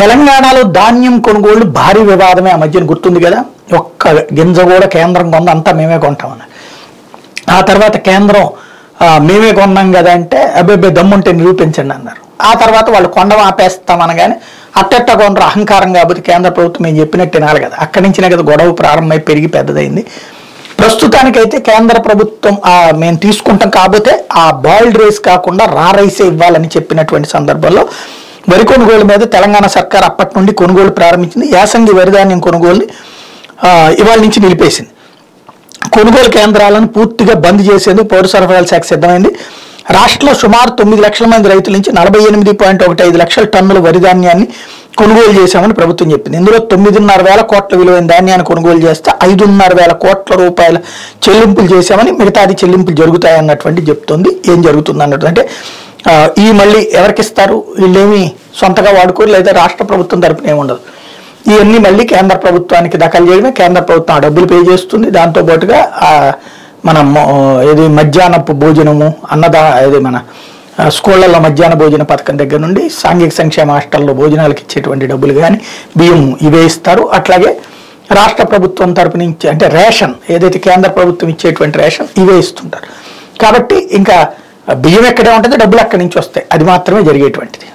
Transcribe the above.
తెలంగాణలో ధాన్యం కొనుగోళ్లు భారీ వివాదమే ఆ మధ్యన గుర్తుంది కదా ఒక్క గింజ కూడా కేంద్రం కొంద అంతా మేమే కొంటామని ఆ తర్వాత కేంద్రం ఆ, మేమే కొన్నాం కదా అంటే అబ్బాయి దమ్ముంటే నిరూపించండి అన్నారు ఆ తర్వాత వాళ్ళు కొండం ఆపేస్తామనగానే అట్టట్ట కొనరు అహంకారం కాబట్టి కేంద్ర ప్రభుత్వం మేము చెప్పినట్టు వినాలి కదా అక్కడి నుంచినే కదా గొడవ ప్రారంభమై పెరిగి పెద్దదైంది ప్రస్తుతానికైతే కేంద్ర ప్రభుత్వం ఆ, మేము తీసుకుంటాం కాకపోతే ఆ బాయిల్డ్ రైస్ కాకుండా రా రైసే ఇవ్వాలని చెప్పినటువంటి సందర్భంలో వరి కొనుగోలు మీద తెలంగాణ సర్కార్ అప్పటి నుండి కొనుగోలు ప్రారంభించింది యాసంగి వరిధాన్యం కొనుగోలుని ఆ, ఇవాళ నుంచి నిలిపేసింది కొనుగోలు కేంద్రాలను పూర్తిగా బంద్ చేసేందుకు పౌర సరఫరాల శాఖ సిద్ధమైంది రాష్ట్రంలో సుమారు తొమ్మిది లక్షల మంది రైతుల నుంచి నలభై ఎనిమిది పాయింట్ ఒకటి ఐదు లక్షల టన్నుల వరి ధాన్యాన్ని కొనుగోలు చేశామని ప్రభుత్వం చెప్పింది ఇందులో తొమ్మిదిన్నర వేల కోట్ల విలువైన ధాన్యాన్ని కొనుగోలు చేస్తే ఐదున్నర వేల కోట్ల రూపాయల చెల్లింపులు చేశామని మిగతాది చెల్లింపులు జరుగుతాయన్నటువంటి చెప్తోంది ఏం జరుగుతుంది అన్నట్టు అంటే ఆ, ఈ మళ్ళీ ఎవరికి ఇస్తారు వీళ్ళేమి సొంతగా వాడుకోరు లేదా రాష్ట్ర ప్రభుత్వం తరపున ఏమి ఉండదు ఇవన్నీ మళ్ళీ కేంద్ర ప్రభుత్వానికి దఖలు చేయడమే కేంద్ర ప్రభుత్వం ఆ డబ్బులు పే చేస్తుంది దాంతో పాటుగా ఆ, మన మొ- ఇది మధ్యాహ్నపు భోజనము అన్నదా ఇది మన ఆ, స్కూళ్ళల్లో మధ్యాహ్న భోజన పథకం దగ్గర నుండి సాంఘిక సంక్షేమ హాస్టల్లో భోజనాలకు ఇచ్చేటువంటి డబ్బులు కానీ బియ్యం ఇవే ఇస్తారు అట్లాగే రాష్ట్ర ప్రభుత్వం తరపు నుంచి అంటే రేషన్ ఏదైతే కేంద్ర ప్రభుత్వం ఇచ్చేటువంటి రేషన్ ఇవే ఇస్తుంటారు కాబట్టి ఇంకా బియ్యం ఎక్కడే ఉంటుంది డబ్బులు అక్కడి నుంచి వస్తాయి అది మాత్రమే జరిగేటువంటిది